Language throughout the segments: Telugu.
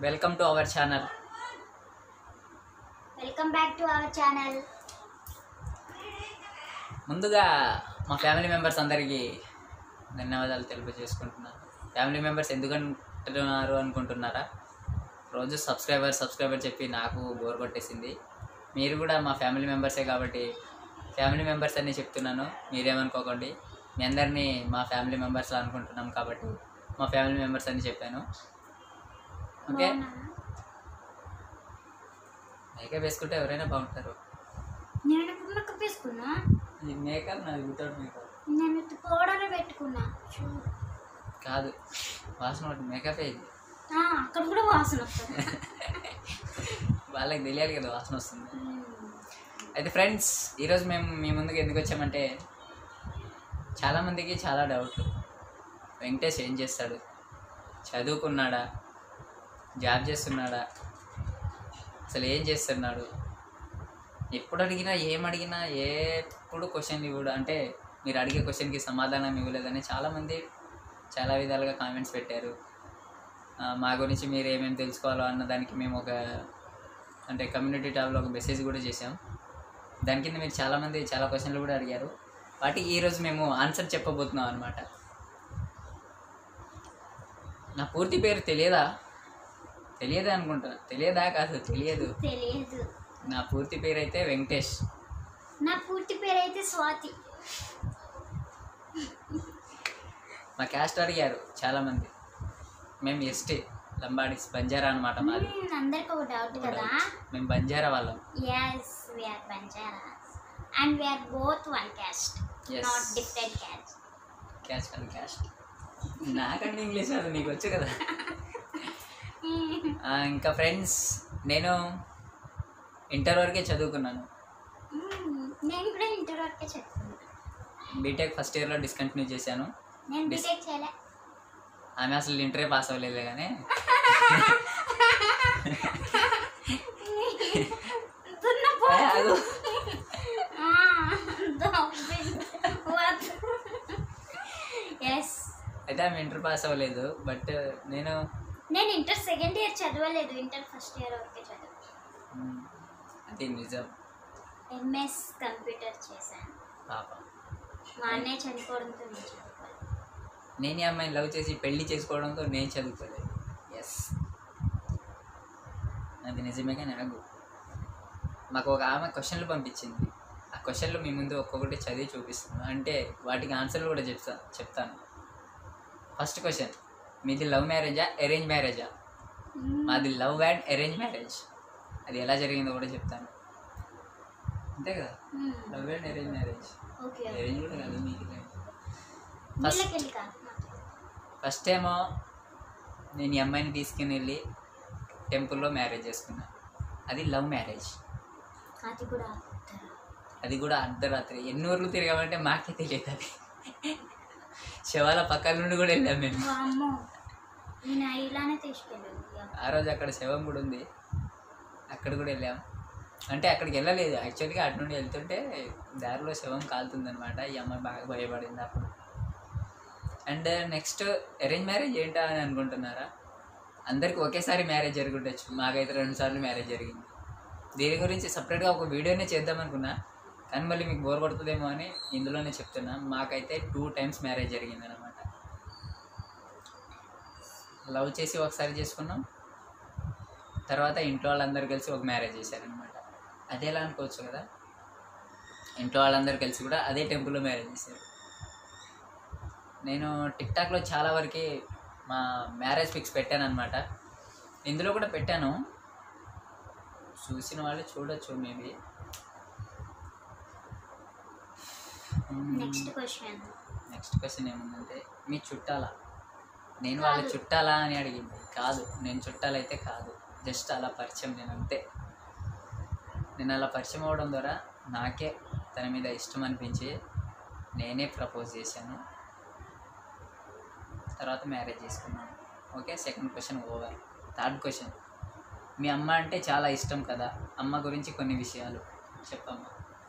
Welcome to our channel welcome back to our channel ముందుగా మా ఫ్యామిలీ మెంబర్స్ అందరికీ ధన్యవాదాలు తెలియజేసుకుంటున్నాను ఫ్యామిలీ మెంబర్స్ ఎందుకు అంటున్నారు అనుకుంటున్నారా రోజు సబ్స్క్రైబర్ సబ్స్క్రైబర్ చెప్పి నాకు బోర్ కొట్టేసింది మీరు కూడా మా ఫ్యామిలీ మెంబర్సే కాబట్టి ఫ్యామిలీ మెంబర్స్ అని చెప్తున్నాను మీరేమనుకోకండి మీ అందరినీ మా ఫ్యామిలీ మెంబర్స్ అనుకుంటున్నాం కాబట్టి మా ఫ్యామిలీ మెంబర్స్ అని చెప్పాను ఓకే మేకప్ వేసుకుంటే ఎవరైనా బాగుంటారు నేను ఇప్పుడు మేకప్ వేసుకున్నా ఈ మేకప్ నాది వితౌట్ మేకప్ నేను పౌడర్ పెట్టుకున్నా చూ. కాదు వాసన ఒకటి మేకప్ ఇది ఆ, అక్కడ కూడా వాసన వస్తుంది వాళ్ళకి తెలియాలి కదా వాసన వస్తుంది మ్మ్. అయితే ఫ్రెండ్స్ ఈరోజు మేము మీ ముందుకు ఎందుకు వచ్చామంటే చాలామందికి చాలా డౌట్లు వెంకటేష్ ఏం చేస్తాడు చదువుకున్నాడా జాబ్ చేస్తున్నాడా అసలు ఏం చేస్తున్నాడు ఎప్పుడు అడిగినా ఏం అడిగినా ఎప్పుడు క్వశ్చన్ ఇవ్వడు అంటే మీరు అడిగే క్వశ్చన్కి సమాధానం ఇవ్వలేదని చాలామంది చాలా విధాలుగా కామెంట్స్ పెట్టారు ఆ, మా గురించి మీరు ఏమేమి తెలుసుకోవాలో అన్న దానికి మేము ఒక అంటే కమ్యూనిటీ ట్యాబ్లో ఒక మెసేజ్ కూడా చేసాం దాని కింద మీరు చాలామంది చాలా క్వశ్చన్లు కూడా అడిగారు వాటికి ఈరోజు మేము ఆన్సర్ చెప్పబోతున్నాం అనమాట నా పూర్తి పేరు తెలియదా తెలియదా అనుకుంటా తెలియదా కాదు తెలియదు తెలియదు నా పూర్తి పేరు అయితే వెంకటేష్ నా పూర్తి పేరు అయితే స్వాతి మా క్యాస్ట్ అడిగారు చాలామంది మేము ఎస్టీ లంబాడీస్ బంజారా అనమాట మాది మ్మ్, అందరికి ఒక డౌట్ కదా మేము బంజారా వాళ్ళం yes we are Banjaras and we are both one caste Yes. Not different caste caste కాదు క్యాస్ట్ నాకంటే ఇంగ్లీష్ రాదు నీకు వచ్చు కదా ఆ, ఇంకా ఫ్రెండ్స్ నేను ఇంటర్ వరకే చదువుకున్నాను నేను కూడా ఇంటర్ వరకే చెప్తున్నా బీటెక్ ఫస్ట్ ఇయర్లో డిస్కంటిన్యూ చేశాను నేను Dis- బీటెక్ చేయలే ఆమె అసలు ఇంటరే పాస్ అవ్వలేదు కానీ దున్నపో ఏ, ఆగు. ఎస్ అయితే ఆమె ఇంటర్ పాస్ అవ్వలేదు బట్ నేను నేను ఇంటర్ సెకండ్ ఇయర్ చదవలేదు ఇంటర్ ఫస్ట్ ఇయర్ వరకే చదివాను మ్, అది నిజం ఎంఎస్ కంప్యూటర్ చేశాను పాప మా అన్నయ్య చనిపోవడంతో నేను చదువుకోలేదు నేను ఈ అమ్మాయిని లవ్ చేసి పెళ్లి చేసుకోవడంతో నేను చదువుకోలేదు ఎస్ అది నిజమే కానీ ఆగు మాకు ఒక ఆమె క్వశ్చన్లు పంపించింది ఆ క్వశ్చన్లు మీ ముందు ఒక్కొక్కటి చదివి చూపిస్తాను అంటే వాటికి ఆన్సర్లు కూడా చెప్తా చెప్తాను ఫస్ట్ క్వశ్చన్ మీది లవ్ మ్యారేజా అరేంజ్ మ్యారేజా మాది లవ్ అండ్ అరేంజ్ మ్యారేజ్ అది ఎలా జరిగిందో కూడా చెప్తాను అంతే కదా love and arrange marriage okay arrange కూడా కాదు మీకు ఫస్ట్ నీళ్ళకెళ్ళి కాదు ఫస్ట్ ఏమో నేను ఈ అమ్మాయిని తీసుకుని వెళ్ళి టెంపుల్లో మ్యారేజ్ చేసుకున్నా అది లవ్ మ్యారేజ్ అది కూడా అర్థరా. అది కూడా అర్ధరాత్రి ఎన్ని ఊర్లు తిరగామంటే మాకే తెలియదు అది శవాల పక్కల నుండి కూడా వెళ్ళాం మేము వామ్మో నేను ఇలానే తీసుకెళ్ళాను ఇక. ఆ రోజు అక్కడ శవం కూడా ఉంది అక్కడ కూడా వెళ్ళాం అంటే అక్కడికి వెళ్ళలేదు యాక్చువల్గా అటు నుండి వెళ్తుంటే దారిలో శవం కాలుతుందనమాట ఈ అమ్మాయి బాగా భయపడింది అప్పుడు అండ్ నెక్స్ట్ అరేంజ్ మ్యారేజ్ ఏంటా అని అనుకుంటున్నారా అందరికి ఒకేసారి మ్యారేజ్ జరుగుండొచ్చు మాకైతే రెండు సార్లు మ్యారేజ్ జరిగింది దీని గురించి సపరేట్గా ఒక వీడియోనే చేద్దాం అనుకున్నా కానీ మళ్ళీ మీకు బోర్ కొడుతుందేమో అని ఇందులోనే చెప్తున్నా మాకైతే టూ టైమ్స్ మ్యారేజ్ జరిగింది అనమాట లవ్ చేసి ఒకసారి చేసుకున్నాం తర్వాత ఇంట్లో వాళ్ళందరూ కలిసి ఒక మ్యారేజ్ చేశారనమాట అదే ఎలా అనుకోవచ్చు కదా ఇంట్లో వాళ్ళందరూ కలిసి కూడా అదే టెంపుల్లో మ్యారేజ్ చేశారు నేను టిక్టాక్లో చాలా వరకు మా మ్యారేజ్ ఫిక్స్ పెట్టాను అనమాట ఇందులో కూడా పెట్టాను చూసిన వాళ్ళు చూడొచ్చు maybe next question next question ఏముందంటే మీ చుట్టాలా నేను వాళ్ళ కాదు. చుట్టాలా అని అడిగింది కాదు నేను చుట్టాలైతే కాదు జస్ట్ అలా పరిచయం నేను అంతే నేను అలా పరిచయం అవ్వడం ద్వారా నాకే తన మీద ఇష్టం అనిపించి నేనే ప్రపోజ్ చేశాను తర్వాత మ్యారేజ్ చేసుకున్నాను okay second question over third question మీ అమ్మ అంటే చాలా ఇష్టం కదా అమ్మ గురించి కొన్ని విషయాలు చెప్పమ్మా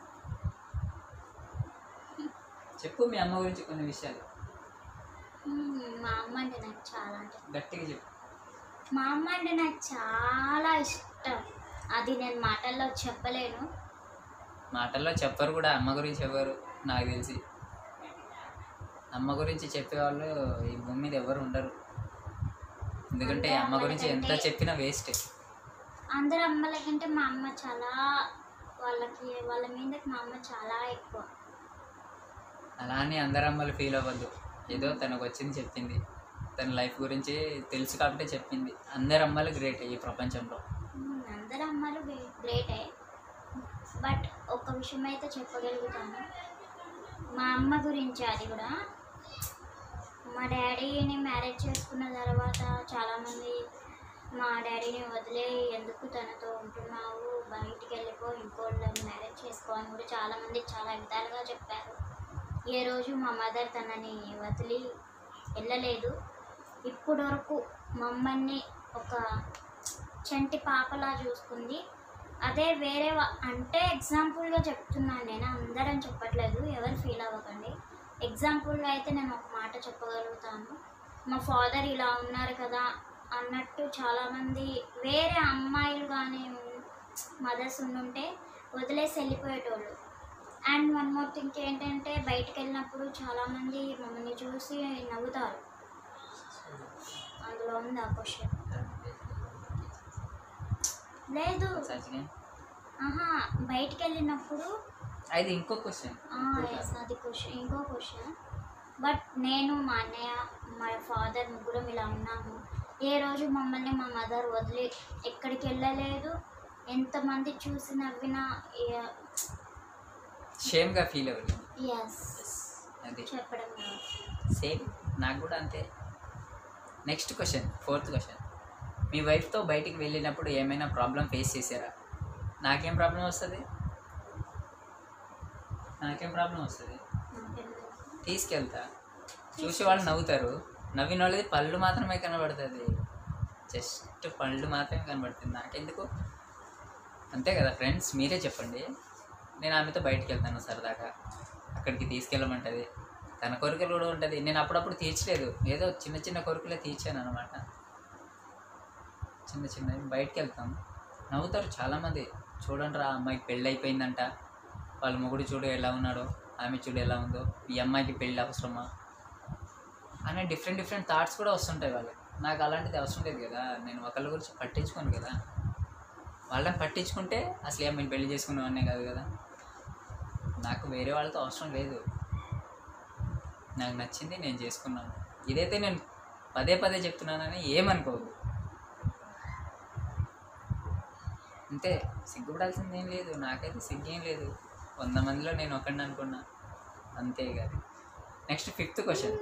చెప్పు మీ అమ్మ గురించి కొన్ని విషయాలు మా అమ్మ అంటే నాకు చాలా అంటే గట్టిగా చెప్పు మా అమ్మ అంటే నాకు చాలా ఇష్టం అది నేను మాటల్లో చెప్పలేను మాటల్లో చెప్పరు కూడా అమ్మ గురించి ఎవరు నాకు తెలిసి అమ్మ గురించి చెప్పేవాళ్ళు ఈ భూమి మీద ఎవరు ఉండరు ఎందుకంటే అంటే అమ్మ గురించి ఎంత అమ్మలకంటే- చెప్పినా వేస్ట్ అందరు అమ్మల కంటే మా అమ్మ చాలా వాళ్ళకి వాళ్ళ మీదకి మా అమ్మ చాలా ఎక్కువ అలా అని అందరు అమ్మలు ఫీల్ అవ్వద్దు ఏదో తనకు వచ్చింది చెప్పింది తన లైఫ్ గురించి తెలుసు కాబట్టి చెప్పింది అందరు అమ్మలు గ్రేట్ ఈ ప్రపంచంలో ఉమ్, అందరు అమ్మలు గ్రేటే బట్ ఒక విషయం అయితే చెప్పగలుగుతాను మా అమ్మ గురించి అది కూడా మా డాడీని మ్యారేజ్ చేసుకున్న తర్వాత చాలామంది మా డాడీని వదిలే ఎందుకు తనతో ఉంటున్నావు బయటికి వెళ్ళిపో ఇంకోళ్ళని మ్యారేజ్ చేసుకో అని కూడా చాలామంది చాలా విధాలుగా చెప్పారు ఏ రోజు మా మదర్ తనని వదిలి వెళ్ళలేదు ఇప్పటి వరకు మమ్మల్ని ఒక చంటి పాపలా చూసుకుంది అదే వేరే వా- అంటే ఎగ్జాంపుల్గా చెప్తున్నాను నేను అందరం చెప్పట్లేదు ఎవరు ఫీల్ అవ్వకండి ఎగ్జాంపుల్గా అయితే నేను ఒక మాట చెప్పగలుగుతాను మా ఫాదర్ ఇలా ఉన్నారు కదా అన్నట్టు చాలామంది వేరే అమ్మాయిలు కానీ మదర్స్ ఉండుంటే వదిలేసి వెళ్ళిపోయేటోళ్ళు అండ్ వన్ మోర్ థింగ్ ఏంటంటే బయటికి వెళ్ళినప్పుడు చాలామంది మమ్మల్ని చూసి నవ్వుతారు అందులో ఉంది ఆ క్వశ్చన్ లేదు సచిన్ ఆహా బయటికి వెళ్ళినప్పుడు అది ఇంకో క్వశ్చన్ ఎస్ అది క్వశ్చన్ ఇంకో క్వశ్చన్ బట్ నేను మా అన్నయ్య మా ఫాదర్ ముగ్గురం ఇలా ఉన్నాము ఏ రోజు మమ్మల్ని మా మదర్ వదిలి ఎక్కడికి వెళ్ళలేదు ఎంతమంది చూసి నవ్వినా షేమ్గా ఫీల్ అవ్వలేదు ఎస్ అది చెప్పడం కాదు. సేమ్ నాకు కూడా అంతే నెక్స్ట్ క్వశ్చన్ ఫోర్త్ క్వశ్చన్ మీ వైఫ్తో బయటికి వెళ్ళినప్పుడు ఏమైనా ప్రాబ్లం ఫేస్ చేశారా నాకేం ప్రాబ్లం వస్తుంది నాకేం ప్రాబ్లం వస్తుంది నాకెందుకు? తీసుకెళ్తా చూసి వాళ్ళు నవ్వుతారు నవ్విన వాళ్ళది పళ్ళు మాత్రమే కనబడుతుంది జస్ట్ పళ్ళు మాత్రమే కనబడుతుంది నాకెందుకు అంతే కదా ఫ్రెండ్స్ మీరే చెప్పండి నేను ఆమెతో బయటికి వెళ్తాను సరదాగా అక్కడికి తీసుకెళ్ళమంటది తన కోరికలు కూడా ఉంటుంది నేను అప్పుడప్పుడు తీర్చలేదు ఏదో చిన్న చిన్న కోరికలే తీర్చాను అనమాట చిన్న చిన్న బయటికి వెళ్తాం నవ్వుతారు చాలామంది చూడండి రా అమ్మాయికి పెళ్ళి అయిపోయిందంట వాళ్ళ మొగుడు చూడు ఎలా ఉన్నాడో ఆమె చూడు ఎలా ఉందో ఈ అమ్మాయికి పెళ్ళి అవసరమా అనే డిఫరెంట్ డిఫరెంట్ థాట్స్ కూడా వస్తుంటాయి వాళ్ళకి నాకు అలాంటిది అవసరం లేదు కదా నేను ఒకళ్ళ గురించి పట్టించుకోను కదా వాళ్ళని పట్టించుకుంటే అసలు ఏం నేను పెళ్లి చేసుకునేవాడినే కాదు కదా నాకు వేరే వాళ్ళతో అవసరం లేదు నాకు నచ్చింది నేను చేసుకున్నాను ఇదైతే నేను పదే పదే చెప్తున్నానని ఏమనుకోదు అంతే సిగ్గుపడాల్సింది ఏం లేదు నాకైతే సిగ్గేం లేదు వంద మందిలో నేను ఒకడిని అనుకున్నా అంతే కాదు నెక్స్ట్ ఫిఫ్త్ క్వశ్చన్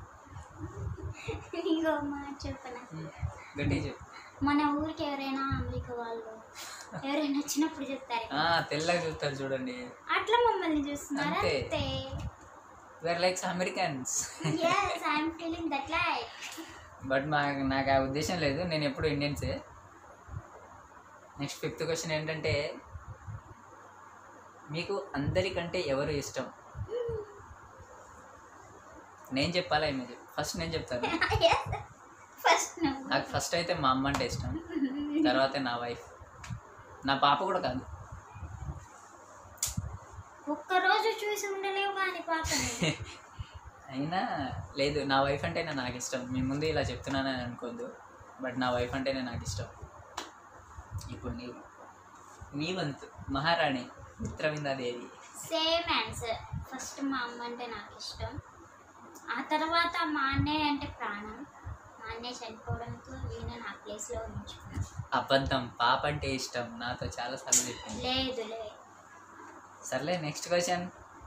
ఇంకో మాట చెప్పనా గట్టి చెప్పు మన ఊరికి ఎవరైనా అమెరికా వాళ్ళు ఎవరైనా వచ్చినప్పుడు చెప్తారు ఆ, తెల్లగా చూస్తారు చూడండి అట్లా మమ్మల్ని చూస్తున్నారు అంతే. అంతే where likes Americans yes I'm feeling that like but మా నాకు ఆ ఉద్దేశం లేదు నేను ఎప్పుడు ఇండియన్సే నెక్స్ట్ ఫిఫ్త్ క్వశ్చన్ ఏంటంటే మీకు అందరికంటే ఎవరు ఇష్టం నేను చెప్పాలా ఏమో చెప్పు ఫస్ట్ నేను చెప్తాను ఫస్ట్ నాకు ఫస్ట్ అయితే మా అమ్మ అంటే ఇష్టం తర్వాత నా వైఫ్ నా పాప కూడా కాదు ఒక్కరోజు చూసి ఉండలేవు కానీ పాపని అయినా లేదు నా వైఫ్ అంటేనే నాకు ఇష్టం మీ ముందు ఇలా చెప్తున్నానని అనుకోద్దు బట్ నా వైఫ్ అంటేనే నాకు ఇష్టం ఇప్పుడు నీ నీ వంతు మహారాణి మిత్రవిందాదేవి సేమ్ ఆన్సర్ ఫస్ట్ మా అమ్మ అంటే నాకు ఇష్టం ఆ తర్వాత మా అన్నయ్య అంటే ప్రాణం మా అన్నయ్య చనిపోవడంతో ఈయన నా ప్లేస్లో ఉంచుకున్నాను అబద్ధం పాప అంటే ఇష్టం నాతో చాలా సార్లు చెప్పింది లేదు లే సర్లే నెక్స్ట్ క్వశ్చన్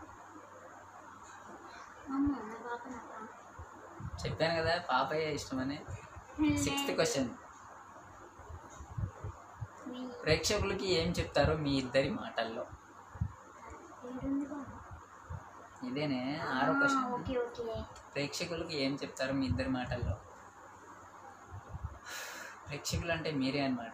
అమ్మ నా పాప నా ప్రాణం చెప్పాను కదా పాపయ్య ఇష్టమని సిక్స్త్ క్వశ్చన్ మీ ప్రేక్షకులకి ఏం చెప్తారో మీ ఇద్దరి మాటల్లో ఏడుంది బాబు? ఇదేనే ఆరో ఆ, క్వశ్చన్ ఓకే ఓకే ప్రేక్షకులకి ఏం చెప్తారో మీ ఇద్దరి మాటల్లో ప్రేక్షకులు అంటే మీరే అనమాట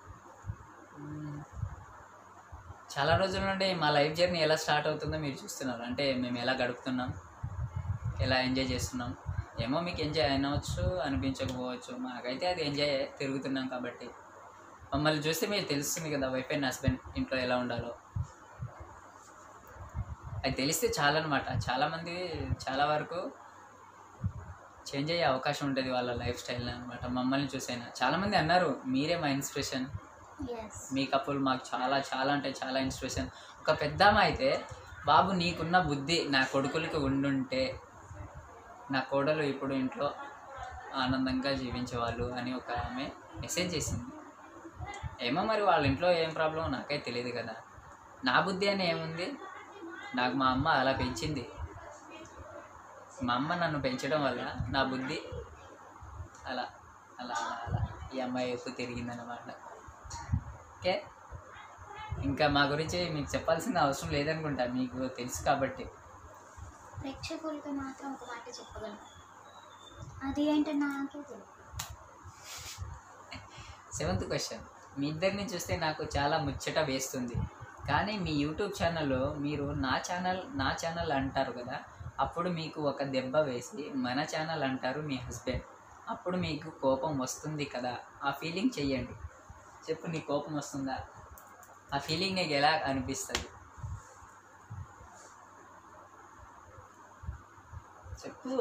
చాలా రోజుల నుండి మా లైఫ్ జర్నీ ఎలా స్టార్ట్ అవుతుందో మీరు చూస్తున్నారు అంటే మేము ఎలా గడుపుతున్నాం ఎలా ఎంజాయ్ చేస్తున్నాం ఏమో మీకు ఎంజాయ్ అయినవచ్చు అనిపించకపోవచ్చు మాకైతే అది ఎంజాయ్ తిరుగుతున్నాం కాబట్టి మమ్మల్ని చూస్తే మీరు తెలుస్తుంది కదా వైఫ్ అండ్ హస్బెండ్ ఇంట్లో ఎలా ఉండాలో అది తెలిస్తే చాలా అనమాట చాలామంది చాలా వరకు చేంజ్ అయ్యే అవకాశం ఉంటుంది వాళ్ళ లైఫ్ స్టైల్ అనమాట మమ్మల్ని చూసైనా చాలామంది అన్నారు మీరే మా ఇన్స్పిరేషన్ ఎస్ మీ కపుల్ మాకు చాలా చాలా అంటే చాలా ఇన్స్పిరేషన్ ఒక పెద్దమ్మ అయితే బాబు నీకున్న బుద్ధి నా కొడుకులకి ఉండుంటే నా కోడలు ఇప్పుడు ఇంట్లో ఆనందంగా జీవించేవాళ్ళు అని ఒక ఆమె మెసేజ్ చేసింది ఏమో మరి వాళ్ళ ఇంట్లో ఏం ప్రాబ్లం నాకైతే తెలియదు కదా నా బుద్ధి అని ఏముంది నాకు మా అమ్మ అలా పెంచింది మా అమ్మ నన్ను పెంచడం వల్ల నా బుద్ధి అలా అలా అలా అలా ఈ అమ్మాయి ఎక్కువ తిరిగిందన్నమాట ఓకే ఇంకా మా గురించి మీకు చెప్పాల్సిన అవసరం లేదనుకుంటా మీకు తెలుసు కాబట్టి ప్రేక్షకులకి మాత్రం ఒక మాట చెప్పగలను అది ఏంటో నాకే తెలియదు సెవెంత్ క్వశ్చన్ మీ ఇద్దరిని చూస్తే నాకు చాలా ముచ్చట వేస్తుంది కానీ మీ యూట్యూబ్ ఛానల్లో మీరు నా ఛానల్ నా ఛానల్ అంటారు కదా అప్పుడు మీకు ఒక దెబ్బ వేసి మన ఛానల్ అంటారు మీ హస్బెండ్ అప్పుడు మీకు కోపం వస్తుంది కదా ఆ ఫీలింగ్ చెయ్యండి చెప్పు నీ కోపం వస్తుందా ఆ ఫీలింగ్ నీకు ఎలా అనిపిస్తుంది చెప్పు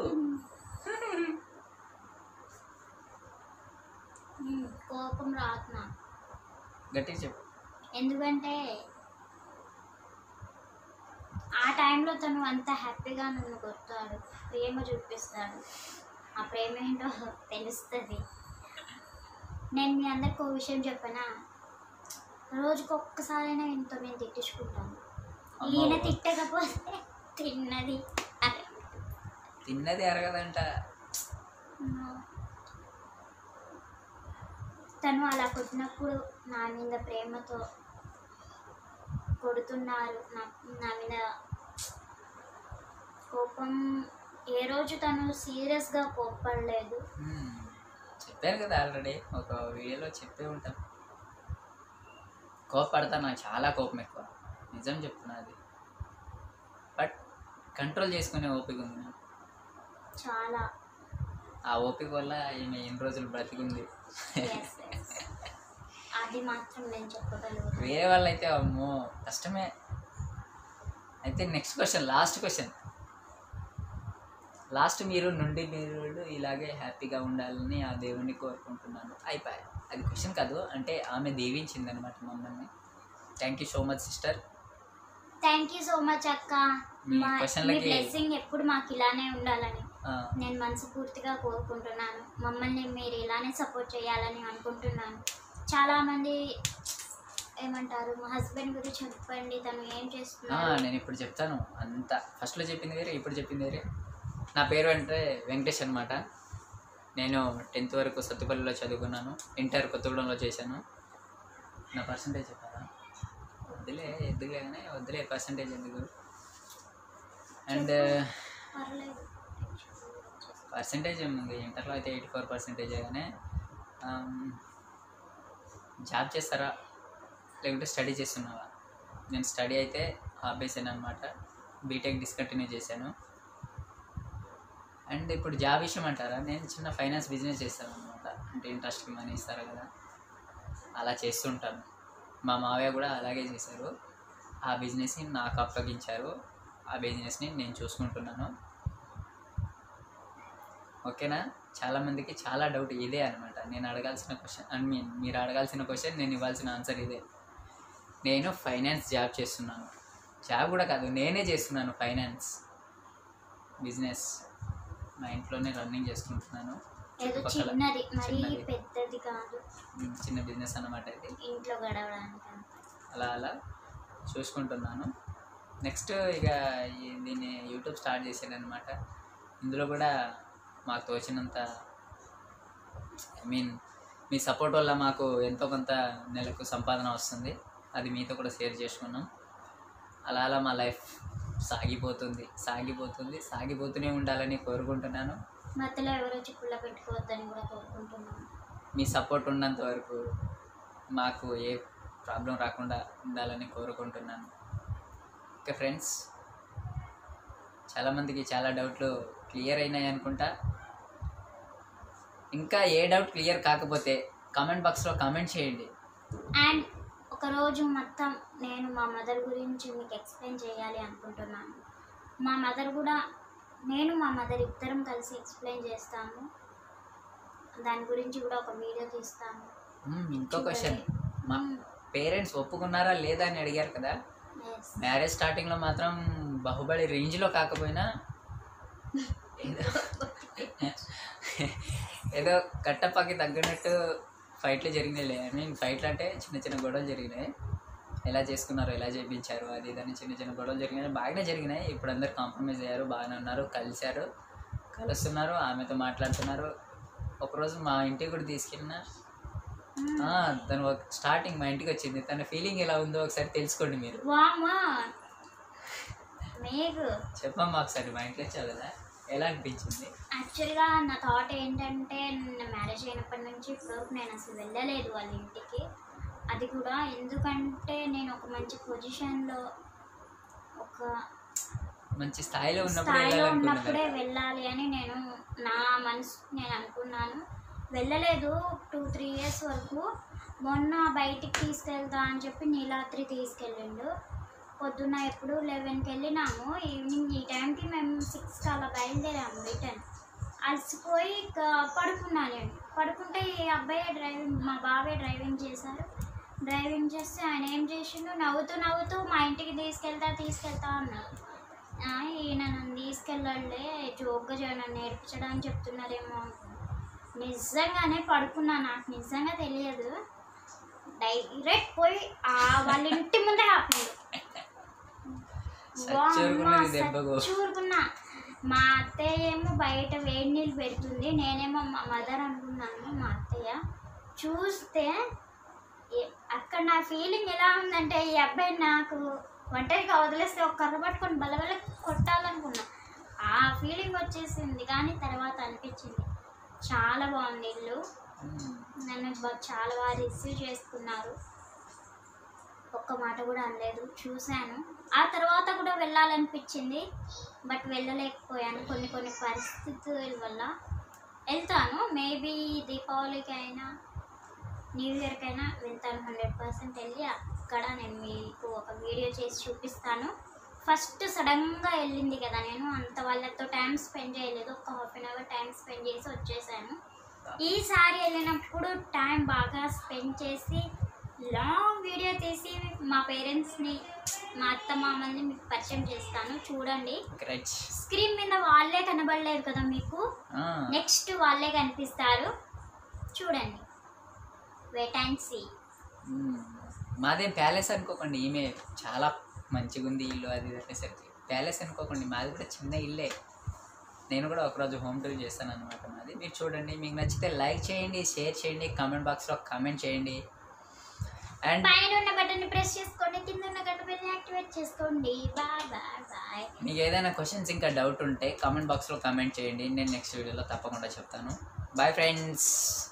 ఉమ్, కోపం రాదు నాకు గట్టిగా చెప్పు ఎందుకంటే ఆ టైంలో తను అంత హ్యాపీగా నన్ను కొడతాడు ప్రేమ చూపిస్తాడు ఆ ప్రేమ ఏంటో తెలుస్తుంది నేను మీ అందరికి ఒక విషయం చెప్పనా రోజుకి ఒక్కసారైనా ఇంతో నేను తిట్టించుకుంటాను అమ్మో. ఈయన తిట్టకపోతే తిన్నది అరే తిన్నది అరగదంట no. తను అలా కొట్టినప్పుడు నా మీద ప్రేమతో కొడుతున్నారు నా నా మీద కోపం ఏ రోజు తను సీరియస్గా కోప్పడలేదు మ్మ్. చెప్పాను కదా ఆల్రెడీ ఒక వీడియోలో చెప్పే ఉంటాం కోపడతా నాకు చాలా కోపం ఎక్కువ నిజం చెప్తున్నా అది బట్ కంట్రోల్ చేసుకునే ఓపిక ఉంది నాకు చాలా ఆ ఓపిక వల్ల ఈమె ఎన్ని రోజులు బ్రతికుంది yes, yes. అది మాత్రం నేను చెప్పగలుగుతాను వేరే వాళ్ళైతే అమ్మో కష్టమే అయితే next question last question last మీరు నుండి మీరు ఇలాగే హ్యాపీగా ఉండాలని ఆ దేవుణ్ణి కోరుకుంటున్నాను అయిపోయాయి అది క్వశ్చన్ కాదు అంటే ఆమె దీవించింది అనమాట మమ్మల్ని thank you so much sister thank you so much అక్క మీ మా- మీ క్వశ్చన్లకి- బ్లెస్సింగ్ ఎప్పుడు మాకు ఇలానే ఉండాలని నేను మనస్ఫూర్తిగా కోరుకుంటున్నాను మమ్మల్ని మీరు ఇలానే సపోర్ట్ చేయాలని అనుకుంటున్నాను చాలామంది ఏమంటారు మా హస్బెండ్ గురించి చెప్పండి తను ఏం చేస్తున్నారు నేను ఇప్పుడు చెప్తాను అంత ఫస్ట్లో చెప్పింది వేరే ఇప్పుడు చెప్పింది వేరే నా పేరు అంటే వెంకటేష్ అనమాట నేను టెన్త్ వరకు సత్తుపల్లిలో చదువుకున్నాను ఇంటర్ కొత్తగూడెంలో చేశాను నా పర్సంటేజ్ చెప్పారా వద్దులే ఎందుకులే కానీ వద్దులే పర్సంటేజ్ ఎందుకు అండ్ పర్లేదు పర్సంటేజ్ ఏముంది ఇంటర్లో అయితే ఎయిటీ ఫోర్ పర్సెంటేజ్ కానీ జాబ్ చేస్తారా లేకుంటే స్టడీ చేస్తున్నావా నేను స్టడీ అయితే ఆపేసాను అనమాట బీటెక్ డిస్కంటిన్యూ చేశాను అండ్ ఇప్పుడు జాబ్ విషయం అంటారా నేను చిన్న ఫైనాన్స్ బిజినెస్ చేస్తాను అనమాట అంటే ఇంట్రెస్ట్కి మనీ ఇస్తారు కదా అలా చేస్తుంటాను మా మావయ్య కూడా అలాగే చేశారు ఆ బిజినెస్ని నాకు అప్పగించారు ఆ బిజినెస్ని నేను చూసుకుంటున్నాను ఓకేనా చాలామందికి చాలా డౌట్ ఇదే అనమాట నేను అడగాల్సిన క్వశ్చన్ ఐ మీన్ మీరు అడగాల్సిన క్వశ్చన్ నేను ఇవ్వాల్సిన ఆన్సర్ ఇదే నేను ఫైనాన్స్ జాబ్ చేస్తున్నాను జాబ్ కూడా కాదు నేనే చేస్తున్నాను ఫైనాన్స్ బిజినెస్ మా ఇంట్లోనే రన్నింగ్ చేసుకుంటున్నాను ఏదో చుట్టుపక్కల చిన్నది మరీ చిన్నది. పెద్దది కాదు ఉమ్, చిన్న బిజినెస్ అన్నమాట ఇది ఇంట్లో గడవడానికి అంత. అలా అలా చూసుకుంటున్నాను నెక్స్ట్ ఇక ఈ- దీన్ని యూట్యూబ్ స్టార్ట్ చేశాను అనమాట ఇందులో కూడా మాకు తోచినంత ఐ మీన్ మీ సపోర్ట్ వల్ల మాకు ఎంతో కొంత నెలకు సంపాదన వస్తుంది అది మీతో కూడా షేర్ చేసుకున్నాం అలా అలా మా లైఫ్ సాగిపోతుంది సాగిపోతుంది సాగిపోతూనే ఉండాలని కోరుకుంటున్నాను మధ్యలో ఎవరో చిక్కుల్లో పెట్టుకోవద్దని కూడా కోరుకుంటున్నాను మీ సపోర్ట్ ఉన్నంత వరకు మాకు ఏ ప్రాబ్లం రాకుండా ఉండాలని కోరుకుంటున్నాను ఓకే ఫ్రెండ్స్ చాలామందికి చాలా డౌట్లు క్లియర్ అయినాయి అనుకుంటా ఇంకా ఏ డౌట్ క్లియర్ కాకపోతే కామెంట్ బాక్స్లో కామెంట్ చేయండి అండ్ ఒక రోజు మొత్తం నేను మా మదర్ గురించి మీకు ఎక్స్ప్లెయిన్ చేయాలి అనుకుంటున్నాను మా మదర్ కూడా నేను మా మదర్ ఇద్దరం కలిసి ఎక్స్ప్లెయిన్ చేస్తాము దాని గురించి కూడా ఒక వీడియో తీస్తాము మ్మ్, ఇంకో క్వశ్చన్ చూడండి. మా పేరెంట్స్ ఒప్పుకున్నారా లేదా అని అడిగారు కదా Yes. మ్యారేజ్ స్టార్టింగ్లో మాత్రం బాహుబలి రేంజ్లో కాకపోయినా ఏదో ఏదో కట్టప్పకి తగ్గినట్టు ఫైట్లు జరిగినాయిలే ఐ మీన్ ఫైట్లు అంటే చిన్న చిన్న గొడవలు జరిగినాయి ఎలా చేసుకున్నారు ఎలా చేయించారు అది ఇదని చిన్న చిన్న గొడవలు జరిగినాయి బాగానే జరిగినాయి ఇప్పుడు అందరు కాంప్రమైజ్ అయ్యారు బాగానే ఉన్నారు కలిశారు కలుస్తున్నారు ఆమెతో మాట్లాడుతున్నారు ఒకరోజు మా ఇంటికి కూడా తీసుకెళ్ళిన మ్మ్. ఆ, తను ఒక స్టార్టింగ్ మా ఇంటికి వచ్చింది తన ఫీలింగ్ ఎలా ఉందో ఒకసారి తెలుసుకోండి మీరు వామ్మా మీకు చెప్పమ్మా ఒకసారి మా ఇంటికి వచ్చావు కదా ఎలా అనిపించింది యాక్చువల్గా నా థాట్ ఏంటంటే నా మ్యారేజ్ అయినప్పటి నుంచి ఇప్పటివరకు నేను అసలు వెళ్ళలేదు వాళ్ళ ఇంటికి అది కూడా ఎందుకంటే నేను ఒక మంచి పొజిషన్లో ఒక మంచి స్థాయిలో ఉన్నప్పుడు స్థాయిలో వెళ్ళాలనుకున్నాను ఉన్నప్పుడే వెళ్ళాలి అని నేను నా మనసు నేను అనుకున్నాను వెళ్ళలేదు టూ త్రీ ఇయర్స్ వరకు మొన్న బయటికి తీసుకెళ్తా అని చెప్పి నీలాద్రి తీసుకెళ్ళిండు పొద్దున్న ఎప్పుడు లెవెన్కి వెళ్ళినాము ఈవినింగ్ ఈ టైంకి మేము సిక్స్కి అలా బయలుదేరాము రిటర్న్ అలసిపోయి ఇక పడుకున్నాను నేను పడుకుంటే ఈ అబ్బాయి డ్రైవింగ్ మా బాబాయ్ డ్రైవింగ్ చేశారు డ్రైవింగ్ చేస్తే ఆయన ఏం చేసిండు నవ్వుతూ నవ్వుతూ మా ఇంటికి తీసుకెళ్తా తీసుకెళ్తా అన్నారు ఆ, ఈయన నన్ను తీసుకెళ్ళాలే జోక్గా చే- నన్ను నేర్పించడానికి చెప్తున్నారేమో అనుకున్నా. నిజంగానే పడుకున్నా నాకు నిజంగా తెలియదు డైరెక్ట్ పోయి ఆ వాళ్ళ ఇంటి ముందే ఆపిండు సచ్చూరుకున్నది దెబ్బకు. చూరుకున్నా మా అత్తయ్య ఏమో బయట వేడి నీళ్ళు పెడుతుంది నేనేమో మా మదర్ అనుకున్నాను మా అత్తయ్య చూస్తే ఏ- అక్కడ నా ఫీలింగ్ ఎలా ఉందంటే ఈ అబ్బాయి నాకు ఒంటరిగా వదిలేస్తే ఒక కర్ర పట్టుకొని బలబల కొట్టాలనుకున్నా ఆ ఫీలింగ్ వచ్చేసింది కానీ తర్వాత అనిపించింది చాలా బాగుంది ఇల్లు మ్మ్. నన్ను బా- చాలా బాగా రిసీవ్ చేసుకున్నారు ఒక్క మాట కూడా అనలేదు చూశాను ఆ తర్వాత కూడా వెళ్ళాలనిపించింది బట్ వెళ్ళలేకపోయాను కొన్ని కొన్ని పరిస్థితుల వల్ల వెళ్తాను మేబీ దీపావళికి అయినా న్యూ ఇయర్కి అయినా వెళ్తాను హండ్రెడ్ పర్సెంట్ వెళ్ళి అక్కడ నేను మీకు ఒక వీడియో చేసి చూపిస్తాను ఫస్ట్ సడన్గా వెళ్ళింది కదా నేను అంత వాళ్ళతో టైం స్పెండ్ చేయలేదు ఒక half an hour time spend చేసి వచ్చేసాను ఈసారి వెళ్ళినప్పుడు టైం బాగా స్పెండ్ చేసి లాంగ్ వీడియో తీసి మా పేరెంట్స్ని మా అత్త మామల్ని మీకు పరిచయం చేస్తాను చూడండి రైట్ స్క్రీన్ మీద వాళ్ళే కనబడలేదు కదా మీకు ఆ, నెక్స్ట్ వాళ్ళే కనిపిస్తారు చూడండి వెయిట్ అండ్ సీ మ్మ్. మాదేం ప్యాలెస్ అనుకోకండి ఈమె చాలా మంచిగా ఉంది ఇల్లు అది ఇది అనేసరికి ప్యాలెస్ అనుకోకండి మాది కూడా చిన్న ఇల్లే నేను కూడా ఒకరోజు హోమ్ టూర్ చేస్తాను అనమాట మాది మీరు చూడండి మీకు నచ్చితే లైక్ చేయండి షేర్ చేయండి కామెంట్ బాక్స్లో కామెంట్ చేయండి అండ్ పైన ఉన్న బటన్ ప్రెస్ చేసుకోండి కింద ఉన్న గంట బెల్ యాక్టివేట్ చేసుకోండి బాయ్ బాయ్ బాయ్ మీకు ఏదైనా క్వశ్చన్స్ ఇంకా డౌట్ ఉంటే కామెంట్ బాక్స్లో కామెంట్ చేయండి నేను నెక్స్ట్ వీడియోలో తప్పకుండా చెప్తాను బాయ్ ఫ్రెండ్స్